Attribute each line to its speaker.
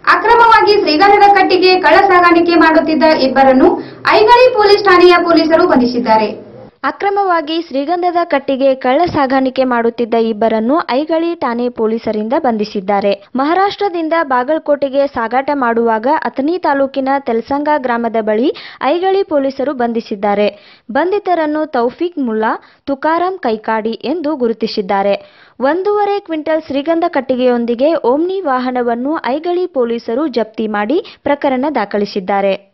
Speaker 1: ಅಕ್ರಮವಾಗಿ ಶ್ರೀಗಂಧದ ಕಟ್ಟಿಗೆ ಕಳ್ಳ ಸಾಗಾಣಿಕೆ ಮಾಡುತ್ತಿದ್ದ ಇಬ್ಬರನ್ನು ಐಗಳಿ ಪೊಲೀಸ್ ಠಾಣೆಯ ಪೊಲೀಸರು ಬಂಧಿಸಿದ್ದಾರೆ
Speaker 2: ಅಕ್ರಮವಾಗಿ ಶ್ರೀಗಂಧದ ಕಟ್ಟಿಗೆ ಕಳ್ಳ ಸಾಗಾಣಿಕೆ ಮಾಡುತ್ತಿದ್ದ ಇಬ್ಬರನ್ನು ಐಗಳಿ ಠಾಣೆ ಪೊಲೀಸರಿಂದ ಬಂಧಿಸಿದ್ದಾರೆ ಮಹಾರಾಷ್ಟ್ರದಿಂದ ಬಾಗಲಕೋಟೆಗೆ ಸಾಗಾಟ ಮಾಡುವಾಗ ಅಥಣಿ ತಾಲೂಕಿನ ತೆಲ್ಸಂಗ ಗ್ರಾಮದ ಬಳಿ ಐಗಳಿ ಪೊಲೀಸರು ಬಂಧಿಸಿದ್ದಾರೆ ಬಂಧಿತರನ್ನು ತೌಫಿಕ್ ಮುಲ್ಲಾ ತುಕಾರಾಂ ಕೈಕಾಡಿ ಎಂದು ಗುರುತಿಸಿದ್ದಾರೆ ಒಂದೂವರೆ ಕ್ವಿಂಟಲ್ ಶ್ರೀಗಂಧ ಕಟ್ಟಿಗೆಯೊಂದಿಗೆ ಓಮ್ನಿ ವಾಹನವನ್ನು ಐಗಳಿ ಪೊಲೀಸರು ಜಪ್ತಿ ಮಾಡಿ ಪ್ರಕರಣ ದಾಖಲಿಸಿದ್ದಾರೆ